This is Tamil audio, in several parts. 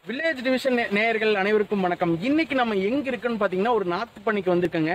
வில்லேஜ் டிவிஷன் நே- நேயர்கள் அனைவருக்கும் வணக்கம் இன்னைக்கு நம்ம எங்க இருக்குன்னு பாத்தீங்கன்னா ஒரு நாத்து பண்ணிக்கு வந்திருக்கோங்க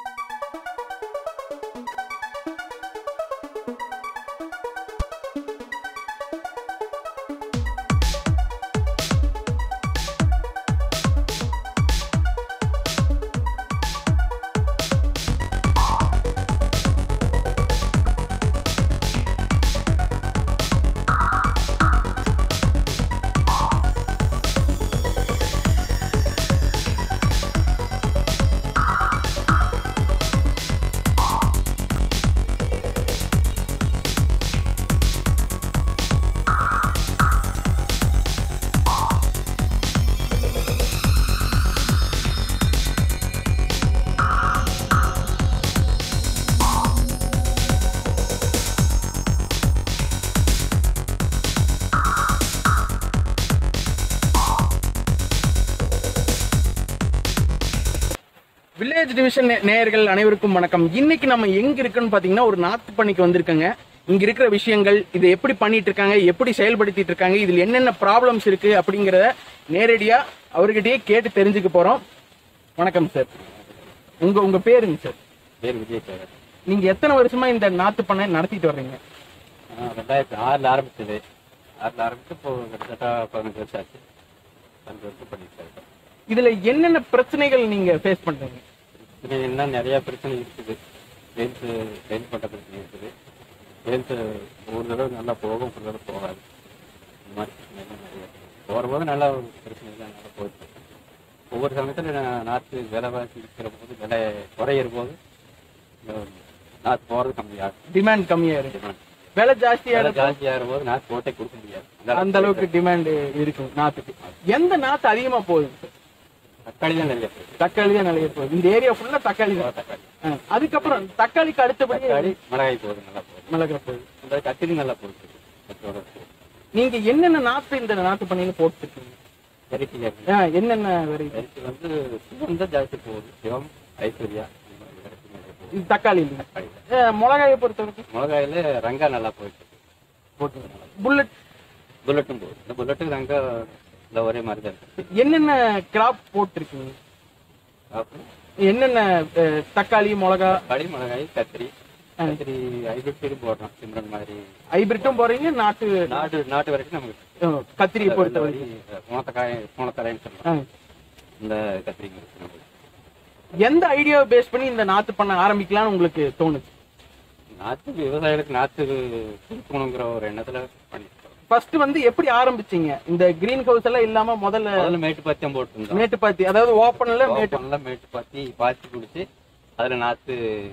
வில்லேஜ் டிவிஷன் நே- நேயர்கள் அனைவருக்கும் வணக்கம் இன்னைக்கு நம்ம எங்க இருக்குன்னு பாத்தீங்கன்னா ஒரு நாத்து பண்ணிக்கு வந்திருக்கோங்க இங்க இருக்கிற விஷயங்கள் இதை எப்படி பண்ணிட்டு இருக்காங்க எப்படி செயல்படுத்திட்டு இருக்காங்க இதுல என்னென்ன ப்ராப்ளம்ஸ் இருக்கு அப்படிங்கறத நேரடியா அவர்கிட்டயே கேட்டு தெரிஞ்சுக்க போறோம் வணக்கம் சார் உங்க உங்க பேருங்க சார் பேர் விஜய் சார் நீங்க எத்தனை வருஷமா இந்த நாத்து பண்ணை நடத்திட்டு வர்றீங்க ரெண்டாயிரத்தி ஆறில் ஆரம்பிச்சது ஆறில் ஆரம்பிச்சு இப்போ கிட்டத்தட்ட பதினஞ்சு வருஷம் ஆச்சு பதினஞ்சு வருஷம் பண்ணிட்டு இருக்கேன் இதுல என்னென்ன பிரச்சனைகள் நீங்க ஃபேஸ் பண்றீங்க பிரச்சனைகள்னா நிறைய பிரச்சனை இருக்குது ஹெல்த் ஹெல்த் பண்ற பிரச்சனை இருக்குது ஹெல்த் ஒரு தடவை நல்லா போகும் ஒரு தடவை போகாது இந்த மாதிரி பிரச்சனைகள் நிறைய இருக்குது. போகிற போது நல்லா பிரச்சனைகள் நல்லா போயிட்டு இருக்கு. ஒவ்வொரு சமயத்தில் நாற்று விலைவாசி இருக்கிற போது விலை குறையிற போது இந்த நாற்று போகிறது கம்மியாகும் டிமாண்ட் கம்மியா இருக்கு demand. விலை ஜாஸ்தியா விலை இருக்கு ஜாஸ்தியாகிற போது நாற்று போட்டே கொடுக்க முடியாது அந்த அளவுக்கு டிமாண்ட் இருக்கு நாத்துக்கு எந்த நாத்து அதிகமா போகுது சார் தக்காளி தான் நிறைய போகுது தக்காளி தான் நிறைய போகுது இந்த ஏரியா ஃபுல்லா தக்காளி தான் தக்காளி ஆ, அதுக்கப்புறம் தக்காளிக்கு அடுத்தபடி தக்காளி மிளகாய் போகுது நல்லா போகுது மிளகா போகுது இந்த கத்திரி நல்லா போகுது கத்திரோட இருக்கு. நீங்க என்னென்ன நாத்து இந்த நாத்து பண்ணீங்க போட்டுருக்கீங்க வெரைட்டி இருக்கு. ஆ, என்னென்ன வெரைட்டி வெரைட்டி வந்து சிவம் தான் ஜாஸ்தி போகுது சிவம் ஐஸ்வர்யா இந்த மாதிரி வெரைட்டி நிறைய போகுது இது தக்காளி இல்லைங்க தக்காளி தான். ஆ, மிளகாயை பொறுத்த வரைக்கும் மிளகாயில ரங்கா நல்லா போயிட்டு இருக்கு. போட்டுருங்க புல்லட் புல்லட்டும் போகுது இந்த புல்லட்டு ரங்கா இந்த ஒரே மாதிரி தான் இருக்கு என்னென்ன கிராப் போட்டிருக்கீங்க அப்புறம் என்னென்ன அஹ், தக்காளி மிளகா தக்காளி மிளகாய் கத்திரி கத்திரி ஹைபிரிட் சைடு போடுறோம் சிம்ரன் மாதிரி ஹைபிரிட்டும் போறீங்க நாட்டு நாட்டு நாட்டு வரைக்கும் நமக்கு அஹ், கத்திரியை பொறுத்த இந்த வரைக்கும் மாதிரி முளத்தக்காய் முளத்தரைன்னு சொல்லலாம் ஆ. இந்த கத்திரிக்கு இருக்கு நமக்கு எந்த ஐடியாவை பேஸ் பண்ணி இந்த நாத்து பண்ண ஆரம்பிக்கலாம்னு உங்களுக்கு தோணுச்சு நாத்து விவசாயிகளுக்கு நாத்து கொடுக்கணுங்கிற ஒரு எண்ணத்துல பண்ணிட்டு இருக்கோம். ஃபர்ஸ்ட் வந்து எப்படி ஆரம்பிச்சீங்க இந்த கிரீன் ஹவுஸ் எல்லாம் இல்லாம முதல்ல முதல்ல மேட்டு பாத்தியம் போட்டுருந்தோம் மேட்டு பாத்தி அதாவது ஓப்பன்ல மேட்டு ஓப்பன்ல மேட்டு பாத்தி பாத்தி குடிச்சு அதுல நாத்து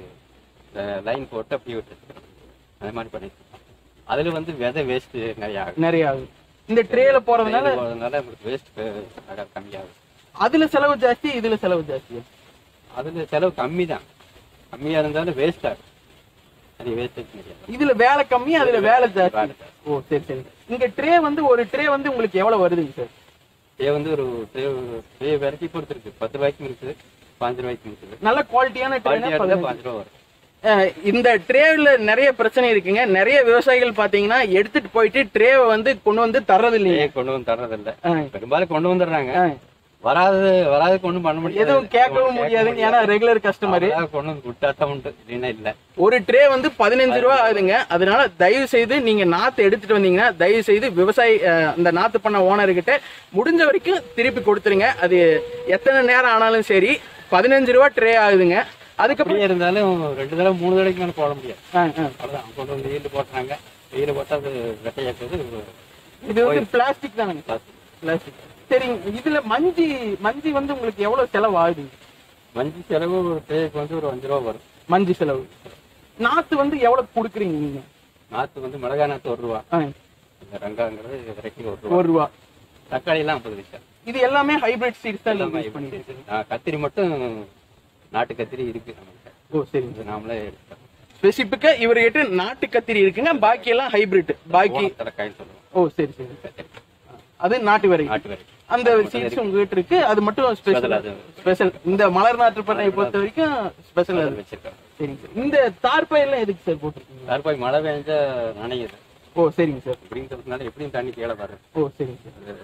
லைன் போட்டு அப்படியே விட்டுருக்கோம் அந்த மாதிரி பண்ணிட்டு இருக்கோம் அதுல வந்து விதை வேஸ்ட் நிறைய ஆகுது நிறைய ஆகுது இந்த ட்ரேல போறதுனால வெயில் போறதுனால நம்மளுக்கு வேஸ்ட் கம்மியாகுது அதுல செலவு ஜாஸ்தி இதுல செலவு ஜாஸ்தி அதுல செலவு கம்மி தான் கம்மியா இருந்தாலும் வேஸ்ட் ஆகும் அது வேஸ்டேஜ் நிறைய இதுல வேலை கம்மி அதுல வேலை ஜாஸ்தி வேலை ஜாஸ்தி. ஓ சரி சரி இங்க ட்ரே வந்து ஒரு ட்ரே வந்து உங்களுக்கு எவ்வளவு வருதுங்க சார் இதே வந்து ஒரு ட்ரே வெரைட்டி பொறுத்து இருக்கு பத்து ரூபாய்க்கும் இருக்குது பாஞ்சு ரூபாய்க்கும் இருக்குது நல்ல குவாலிட்டியான குவாலிட்டியா ட்ரே இருந்தா பாஞ்சு ரூபா வரும் அஹ் இந்த ட்ரேவில் நிறைய பிரச்சனை இருக்குங்க நிறைய விவசாயிகள் பாத்தீங்கன்னா எடுத்துட்டு போயிட்டு ட்ரேவை வந்து கொண்டு வந்து தர்றது இல்லைங்க ட்ரே கொண்டு வந்து தர்றதில்ல அஹ் பெரும்பாலும் கொண்டு வந்துடுறாங்க அஹ் வராது வராது கொண்டு பண்ண முடியாது எதுவும் கேட்கவும் முடியாதுங்க ஏன்னா ரெகுலர் கஸ்டமர் அவராக கொண்டு வந்து விட்டாட்டம் உண்டு இல்லைன்னா இல்ல ஒரு ட்ரே வந்து பதினஞ்சு ரூபா ஆகுதுங்க அதனால தயவு செய்து நீங்க நாத்து எடுத்துட்டு வந்தீங்கன்னா தயவு செய்து விவசாயி அஹ், அந்த நாத்து பண்ண ஓனர் கிட்ட முடிஞ்ச வரைக்கும் திருப்பி கொடுத்துருங்க அது எத்தனை நேரம் ஆனாலும் சரி பதினஞ்சு ரூபா ட்ரே ஆகுதுங்க அதுக்கப்புறம் அப்படியே இருந்தாலும் ரெண்டு தடவை மூணு தடவைக்கு மேல போட முடியாது அஹ், அஹ். அவ்வளவுதான் கொண்டு வந்து வெயில் போட்டுறாங்க வெயில் போட்டா அது வெட்டையாக்குறது இது வந்து பிளாஸ்டிக் தானுங்க பிளாஸ்டிக் சரிங்க இதுல மஞ்சி மஞ்சி வந்து உங்களுக்கு எவ்வளவு செலவு ஆகுது மஞ்சள் செலவு ஒரு ட்ரேக்கு வந்து ஒரு அஞ்சு ரூபா வரும் மஞ்சி செலவு நாத்து வந்து எவ்வளவு கொடுக்குறீங்க நீங்க நாத்து வந்து மிளகாய் நாத்து ஒரு ரூபா ஆ, இந்த ரங்காங்கிறது வெரைட்டி ஒரு ரூபா ஒரு ரூபா தக்காளி எல்லாம் ஐம்பது பைசா இது எல்லாமே ஹைபிரிட் சீட்ஸ் தான் எல்லாமே யூஸ் பண்ணி ஆ, கத்திரி மட்டும் நாட்டு கத்திரி இருக்கு நம்மகிட்ட ஓ சரிங்க இது நாமளே எடுத்துக்கலாம் ஸ்பெசிபிக்கா இவர்கிட்ட நாட்டு கத்திரி இருக்குங்க பாக்கி எல்லாம் ஹைபிரிட் பாக்கி தலக்காய்னு சொல்லுவோம் ஓ சரி சரி அது நாட்டு வரை நாட்டு வெரைட்டி அந்த சீட்ஸ் உங்ககிட்ட இருக்கு அது மட்டும் ஸ்பெஷல் Special அது. ஸ்பெஷல் இந்த மலர் நாட்டு பண்ணையை பொறுத்த வரைக்கும் ஸ்பெஷல் அது வச்சிருக்கோம் சரிங்க சார் இந்த தார்பாய் எல்லாம் எதுக்கு சார் போட்டிருக்கீங்க தற்பாய் மழை பெஞ்சா நனையுது ஓ சரிங்க சார் அப்படிங்கிறதுனால எப்படியும் தண்ணி கீழே வரும் ஓ சரிங்க சார் அது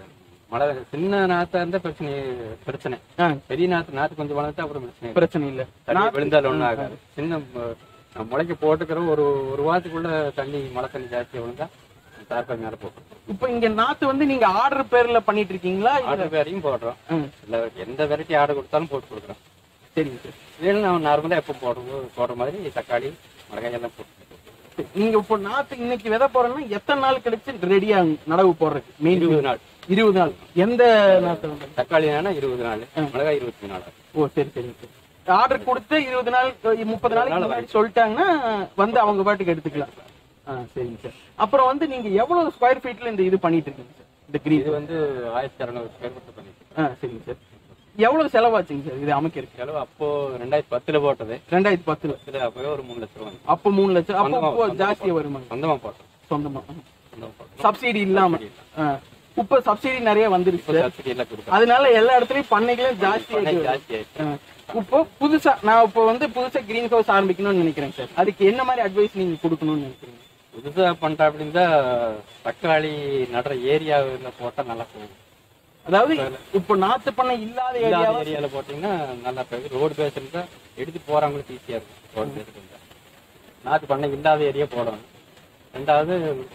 மழை சின்ன நாத்தா இருந்தா பிரச்சனை பிரச்சனை ஆ, பெரிய நாத்து நாத்து கொஞ்சம் வளர்த்தா அப்புறம் பிரச்சனை இல்லை. பிரச்சனை இல்ல தண்ணி விழுந்தாலும் ஒன்றும் ஆகாது சின்ன ம- நான் முளைக்க போட்டுக்கிற ஒரு ஒரு வாரத்துக்குள்ள தண்ணி மழை தண்ணி ஜாஸ்தியாக விழுந்தா தார்பாய் மேலே போகும் இப்ப இங்க நாத்து வந்து நீங்க ஆர்டர் பேர்ல பண்ணிட்டு இருக்கீங்களா இல்ல ஆர்டர் வேறையும் போடுறோம் ம், இல்லை எந்த வெரைட்டி ஆர்டர் கொடுத்தாலும் போட்டு கொடுக்குறோம் சரிங்க சார் இதில் நான் நார்மலாக எப்போ போடுறது போடுற மாதிரி தக்காளி மிளகாய் எல்லாம் போட்டு சரி, நீங்க இப்போ நாத்து இன்னைக்கு விதை போறேன்னா எத்தனை நாள் கழிச்சு ரெடியா நடவு போடுறதுக்கு மெயின் இருபது நாள் இருபது நாள் எந்த நாத்து வந்து தக்காளி வேணா இருபது நாள் மிளகாய் இருபத்தி நாள் ஆகும். ஓ சரி சரிங்க சார் ஆர்டர் கொடுத்து இருபது நாள் முப்பது நாளைக்கு முன்னாடி சொல்லிட்டாங்கன்னா வந்து அவங்க பாட்டுக்கு எடுத்துக்கலாம் ஆ சரிங்க சார் அப்புறம் வந்து நீங்க எவ்வளவு ஸ்கொயர் ஃபீட்ல இந்த இது பண்ணிட்டு இருக்கீங்க சார் இந்த கிரீன் இது வந்து ஆயிரத்தி இரநூறு ஸ்கொயர் ஃபீட் பண்ணிட்டு ஆ சரிங்க சார் எவ்வளவு செலவாச்சுங்க சார் இது அமைக்கிறதுக்கு செலவு அப்போ ரெண்டாயிரத்தி பத்துல போட்டது ரெண்டாயிரத்தி பத்துல பத்துல அப்பவே ஒரு மூணு லட்சம் ரூபா வந்து அப்போ மூணு லட்சம் அப்போ சொந்தமா- இப்போ சொந்தமா ஜாஸ்தியா வருமாங்க சொந்தமா போட்டோம் சொந்தமா சொந்தமா போட்டோம் சப்சிடி இல்லாம ஆ. இப்போ சப்சிடி நிறைய வந்துருச்சு இப்போ சப்சிடி எல்லாம் கொடுக்குறோம் அதனால எல்லா இடத்துலயும் பண்ணைகளும் ஜாஸ்தி பண்ணை ஜாஸ்தி ஆயிடுச்சு ஆ. இப்போ புதுசா நான் இப்போ வந்து புதுசா கிரீன் ஹவுஸ் ஆரம்பிக்கணும்னு நினைக்கிறேன் சார் அதுக்கு என்ன மாதிரி அட்வைஸ் நீங்க கொடுக்கணும்னு நினைக்கிறீங்க புதுசா பண்ற அப்படின்னா தக்காளி நடுற ஏரியாவில் போட்டா நல்லா போகும் அதாவது இப்போ நாத்து பண்ணை இல்லாத ஏரியாவை இல்லாத ஏரியால போட்டீங்கன்னா நல்லா போகும் ரோடு பேஸ் இருந்தா எடுத்து போறவங்களுக்கு ஈஸியா இருக்கும் ரோடு பேஸ் இருந்தா நாத்து பண்ணை இல்லாத ஏரியா போடணும் ரெண்டாவது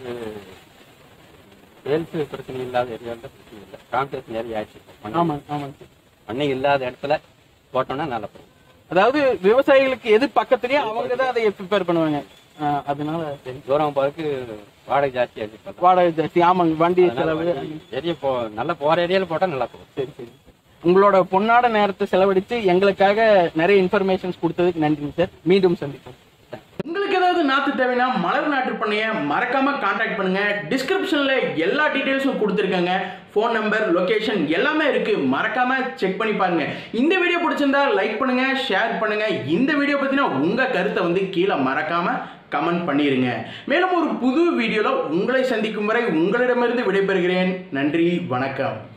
சேல்ஸ் பிரச்சனை இல்லாத ஏரியாவில் பிரச்சனை இல்லை காம்படிஷன் ஏரியா ஆயிடுச்சு இப்போ. பண்ணை- ஆமாங்க ஆமாங்க சார் பண்ணை இல்லாத இடத்துல போட்டோம்னா நல்லா போகும் அதாவது விவசாயிகளுக்கு எது பக்கத்துலயே அவங்க தான் அதை ப்ரிப்பேர் பண்ணுவாங்க ஆ, அதனால சரி தூரம் போறதுக்கு வாடகை ஜாஸ்தி ஆச்சு இப்போ வாடகை ஜாஸ்தி ஆமாங்க வண்டி செலவு ஏரியா போ நல்லா போற ஏரியால போட்டா நல்லா போகும் சரி சரி உங்களோட பொன்னாட நேரத்தை செலவழித்து எங்களுக்காக நிறைய இன்ஃபர்மேஷன்ஸ் கொடுத்ததுக்கு நன்றிங்க சார் மீண்டும் சந்திப்போம் உங்களுக்கு ஏதாவது நாத்து தேவைன்னா மலர் நாட்டு பண்ணைய மறக்காம காண்டாக்ட் பண்ணுங்க டிஸ்கிரிப்ஷன்ல எல்லா டீடைல்ஸும் கொடுத்துருக்காங்க ஃபோன் நம்பர் லொகேஷன் எல்லாமே இருக்கு மறக்காம செக் பண்ணி பாருங்க இந்த வீடியோ பிடிச்சிருந்தா லைக் பண்ணுங்க ஷேர் பண்ணுங்க இந்த வீடியோ பத்தின உங்க கருத்தை வந்து கீழே மறக்காம கமெண்ட் பண்ணிருங்க மேலும் ஒரு புது வீடியோல உங்களை சந்திக்கும் வரை உங்களிடமிருந்து விடைபெறுகிறேன் நன்றி வணக்கம்